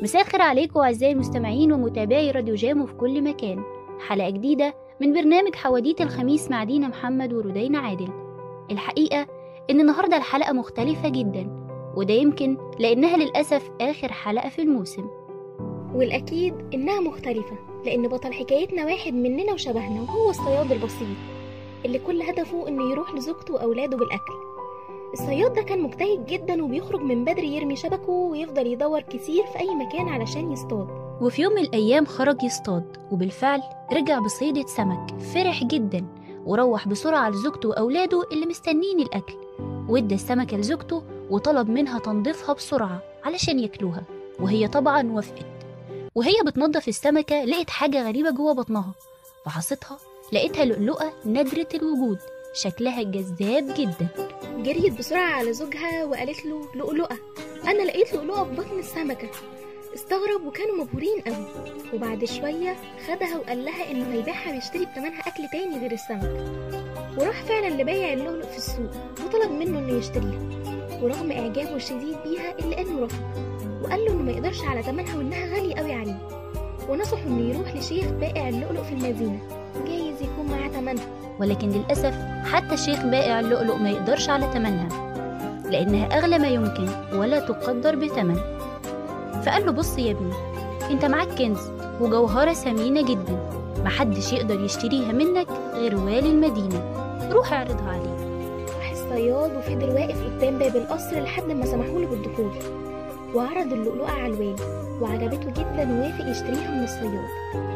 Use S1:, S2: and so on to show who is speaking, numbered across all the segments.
S1: مساء الخير عليكم أعزائي المستمعين ومتابعي راديو جامو في كل مكان حلقة جديدة من برنامج حواديت الخميس مع دينا محمد وردينا عادل الحقيقة إن النهاردة الحلقة مختلفة جدا وده يمكن لأنها للأسف آخر حلقة في الموسم
S2: والأكيد إنها مختلفة لأن بطل حكايتنا واحد مننا وشبهنا وهو الصياد البسيط اللي كل هدفه إنه يروح لزوجته وأولاده بالأكل الصياد ده كان مجتهد جدا وبيخرج من بدري يرمي شبكه ويفضل يدور كتير في أي مكان علشان يصطاد
S1: وفي يوم من الأيام خرج يصطاد وبالفعل رجع بصيدة سمك فرح جدا وروح بسرعة لزوجته وأولاده اللي مستنين الأكل وادى السمكة لزوجته وطلب منها تنظيفها بسرعة علشان ياكلوها وهي طبعا وافقت وهي بتنظف السمكة لقت حاجة غريبة جوه بطنها فحصتها لقيتها لؤلؤة نادرة الوجود شكلها جذاب جدا
S2: جريت بسرعة على زوجها وقالت له لؤلؤة أنا لقيت لؤلؤة في بطن السمكة استغرب وكانوا مبهورين قوي وبعد شوية خدها وقال لها إنه هيبيعها ويشتري بتمنها أكل تاني غير السمك وراح فعلا لبايع اللؤلؤ في السوق وطلب منه إنه يشتريها ورغم إعجابه الشديد بيها إلا إنه رفض وقال له إنه ما يقدرش على تمنها وإنها غالية قوي عليه ونصحه إنه يروح لشيخ بائع اللؤلؤ في المدينة جايز يكون معاه تمنها
S1: ولكن للأسف حتى الشيخ بائع اللؤلؤ ما يقدرش على تمنها لأنها أغلى ما يمكن ولا تقدر بثمن فقال له بص يا ابني انت معاك كنز وجوهرة ثمينة جدا محدش يقدر يشتريها منك غير والي المدينة روح اعرضها عليه
S2: راح الصياد وفضل واقف قدام باب القصر لحد ما سمحوله بالدخول وعرض اللؤلؤة على الوالي وعجبته جدا ووافق يشتريها من الصياد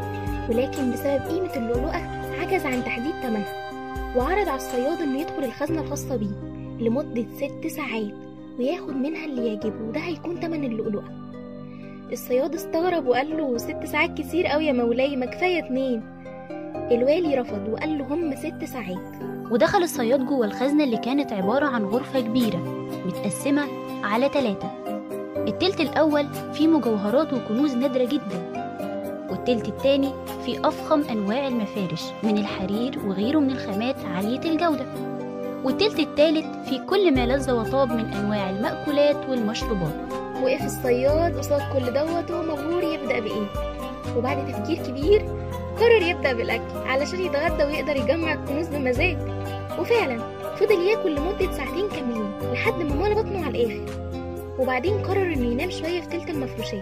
S2: ولكن بسبب قيمة اللؤلؤة عجز عن تحديد ثمنها وعرض على الصياد انه يدخل الخزنة الخاصة بيه لمدة ست ساعات وياخد منها اللي يعجبه وده هيكون تمن اللؤلؤة الصياد استغرب وقال له ست ساعات كتير قوي يا مولاي ما كفاية اتنين الوالي رفض وقال له هم ست ساعات
S1: ودخل الصياد جوه الخزنة اللي كانت عبارة عن غرفة كبيرة متقسمة على تلاتة التلت الأول فيه مجوهرات وكنوز نادرة جدا والتلت التاني فيه أفخم أنواع المفارش من الحرير وغيره من الخامات عالية الجودة والتلت التالت فيه كل ما لذ وطاب من أنواع المأكولات والمشروبات
S2: وقف الصياد قصاد كل دوت وهو مبهور يبدأ بإيه وبعد تفكير كبير قرر يبدأ بالأكل علشان يتغدى ويقدر يجمع الكنوز بمزاج وفعلا فضل ياكل لمدة ساعتين كاملين لحد ما ملا بطنه على الآخر وبعدين قرر إنه ينام شوية في تلت المفروشات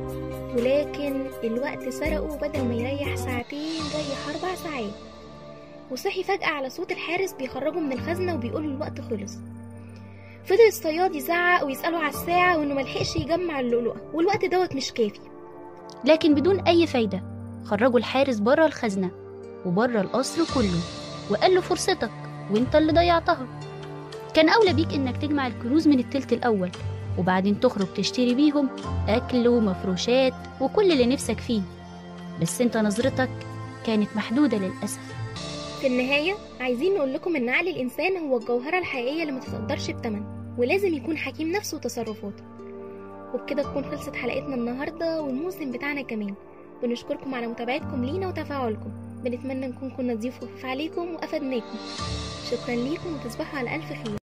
S2: ولكن الوقت سرقه وبدل ما يريح ساعتين ريح أربع ساعات وصحي فجأة على صوت الحارس بيخرجه من الخزنة وبيقول الوقت خلص فضل الصياد يزعق ويسأله على الساعة وإنه ملحقش يجمع اللؤلؤة والوقت دوت مش كافي
S1: لكن بدون أي فايدة خرجوا الحارس بره الخزنة وبره القصر كله وقال له فرصتك وانت اللي ضيعتها كان أولى بيك إنك تجمع الكنوز من التلت الأول وبعدين تخرج تشتري بيهم أكل ومفروشات وكل اللي نفسك فيه بس انت نظرتك كانت محدودة للأسف
S2: في النهاية عايزين نقول لكم إن عقل الإنسان هو الجوهرة الحقيقية اللي ما تتقدرش بتمن ولازم يكون حكيم نفسه وتصرفاته وبكده تكون خلصت حلقتنا النهاردة والموسم بتاعنا كمان بنشكركم على متابعتكم لينا وتفاعلكم بنتمنى نكون كنا ضيوف خفيف عليكم وأفدناكم شكرا ليكم وتصبحوا على ألف خير